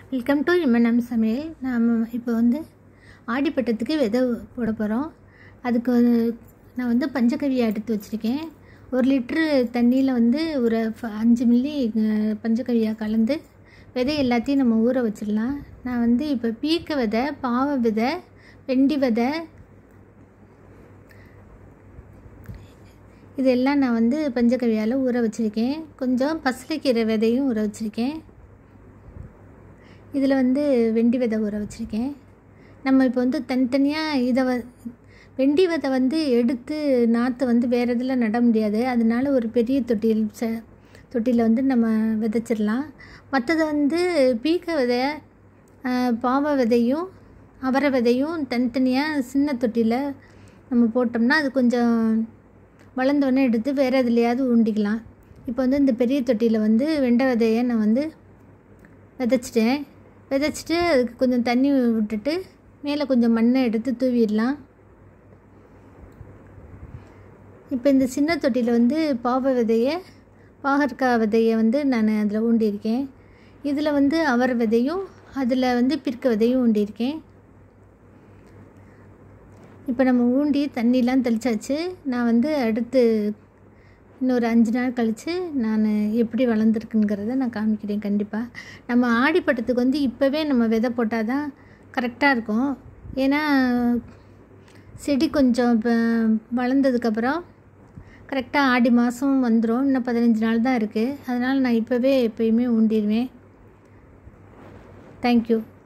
welcome to இம்மனம் சமையல் நாம் இப்போ வந்து ஆடிப்பட்டத்துக்கு விதை போட போகிறோம் அதுக்கு வந்து- நான் வந்து பஞ்சகவியை எடுத்து வச்சுருக்கேன் ஒரு லிட்ரு தண்ணியில் வந்து ஒரு ஃப- அஞ்சு மில்லி அஹ், பஞ்சகவியா கலந்து விதை எல்லாத்தையும் நம்ம ஊற வச்சிடலாம் நான் வந்து இப்போ பீக்க விதை பாவ விதை வெண்டி விதை இதெல்லாம் நான் வந்து பஞ்சகவியால் ஊற வச்சுருக்கேன் கொஞ்சம் பசலைக்கீரை விதையும் ஊற வச்சுருக்கேன் இதில் வந்து வெண்டி விதை ஊற வச்சுருக்கேன் நம்ம இப்போ வந்து தனித்தனியாக இதை வ வெண்டி விதை வந்து எடுத்து நாற்றை வந்து வேறு இதில் நட முடியாது அதனால ஒரு பெரிய தொட்டியில் ச தொட்டியில் வந்து நம்ம விதைச்சிடலாம் மற்றதை வந்து பீக்க விதை ஆஹ், பாவ விதையும் அவரை விதையும் தனித்தனியாக சின்ன தொட்டியில் நம்ம போட்டோம்னா அது கொஞ்சம் வளர்ந்தோடனே எடுத்து வேறு எதுலையாவது ஊண்டிக்கலாம் இப்போ வந்து இந்த பெரிய தொட்டியில் வந்து வெண்டை விதையை நான் வந்து விதைச்சிட்டேன் விதைச்சிட்டு அதுக்கு கொஞ்சம் தண்ணி விட்டுட்டு மேலே கொஞ்சம் மண்ணை எடுத்து தூவிடலாம் இப்போ இந்த சின்ன தொட்டியில் வந்து பாவ விதையை பாகற்காய் விதையை வந்து நான் அதில் ஊண்டியிருக்கேன் இதில் வந்து அவர் விதையும் அதில் வந்து பிற்க விதையும் ஊண்டியிருக்கேன் இப்போ நம்ம ஊண்டி தண்ணிலாம் தெளிச்சாச்சு நான் வந்து அடுத்து இன்னொரு அஞ்சு நாள் கழித்து நான் எப்படி வளர்ந்துருக்குங்கிறத நான் காமிக்கிறேன் கண்டிப்பாக நம்ம ஆடிப்பட்டத்துக்கு வந்து இப்போவே நம்ம விதை போட்டால் தான் கரெக்டாக இருக்கும் ஏன்னா செடி கொஞ்சம் இப்போ வளர்ந்ததுக்கப்புறம் கரெக்டாக ஆடி மாதம் வந்துடும் இன்னும் பதினஞ்சு நாள் தான் இருக்குது அதனால் நான் இப்போவே எப்பயுமே ஊண்டிடுவேன் தேங்க்யூ